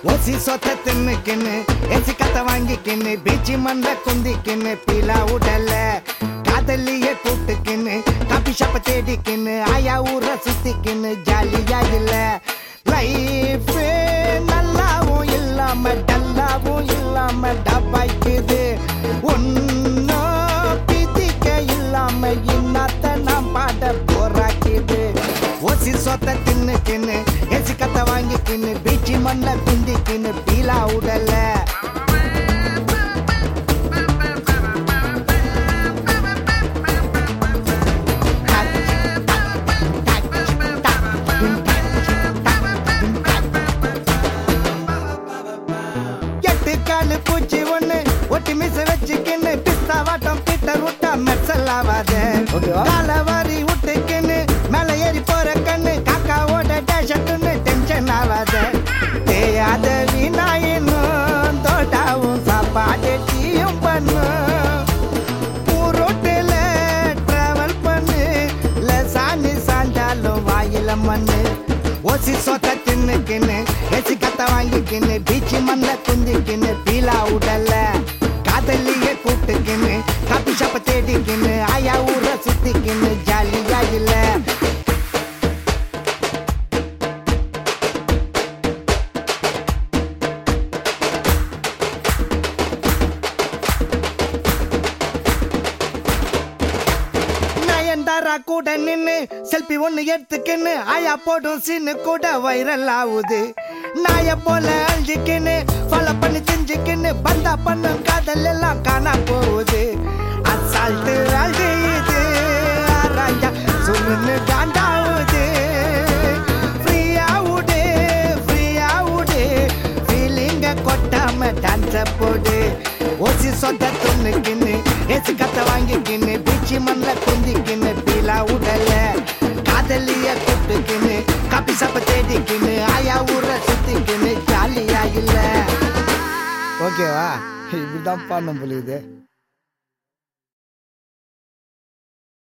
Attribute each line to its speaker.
Speaker 1: ஓசி சொத்த தின்னுக்கின்னு ஏசி கத்த வாங்கிக்கின்னு பீச்சி மண்ட குந்திக்கின்னு பீலா உடல்ல காதலிய கூட்டுக்கின்னு காபி ஷாப்ப தேடிக்கின்னு ஆயா ஊர சுத்திக்கின்னு ஜாலியா இல்ல லைஃப் நல்லாவும் இல்லாம டல்லாவும் இல்லாம டபாய்க்குது ஒன்னும் பிதிக்க இல்லாம இன்னத்த நாம் பாட போராக்கிது ஓசி சொத்த தின்னுக்கின்னு ஏசி கத்த வாங்கிக்கின்னு பீச்சி மண்ண குந்திக்கின்னு பீலா உடல எட்டு காலு பூச்சி ஒண்ணு ஒட்டி மிச வச்சுக்கின்னு பிஸ்தா வாட்டம் பீட்டர் விட்டா மெர்சல் ஆவாத கால வாரி விட்டுக்கின்னு மேல ஏறி போற கண்ணு காக்காவோட டேஷட்டுன்னு டென்ஷன் ஆவாத தேயாத வீணாயினும் தோட்டாவும் சாப்பாடு டீயும் பண்ணும் ஊரோட்டில டிராவல் பண்ணு லசானி சாஞ்சாலும் வாயில மண்ணு ஓசி சொத்த தின்னுக்கின்னு ஏசி கத்த வாங்கிக்கின்னு பீச்சி மண்ண குந்திக்கின்னு பீலா உடல்ல காதலிய கூப்பிட்டுக்கின்னு காபி ஷாப்ப தேடிக்கின்னு ஆயா ஊர சுத்திக்கின்னு ஜாலியா இல்ல நயன்தாரா கூட நின்னு செல்ஃபி ஒண்ணு எடுத்துக்கின்னு ஆயா போடும் சீனு கூட வைரல் ஆகுது நாய போல அழிஞ்சுக்கின்னு ஃபாலோ பண்ணி செஞ்சுக்கின்னு பந்தா பண்ணும் காதல் எல்லாம் காணா போகுது அசால்ட்டு அழுது ராஜா சுருன்னு காண்டாவுது ஃப்ரீயா விடு ஃப்ரீயா விடு ஃபீலிங்க கொட்டாம டான்ஸ போடு ஓசி சொத்த துண்ணுக்கின்னு ஏசி கத்த வாங்கிக்கின்னு பீச்சி மண்ல குந்திக்கின்னு பீலா உடல காதலிய கூப்பிட்டுக்கின்னு காப்பி சாப்ப தேடிக்கின்னு ஆயா ஊர சுத்திக்கின்னு ஜாலியா இல்ல ஓகேவா இப்படிதான் பண்ண முடியுது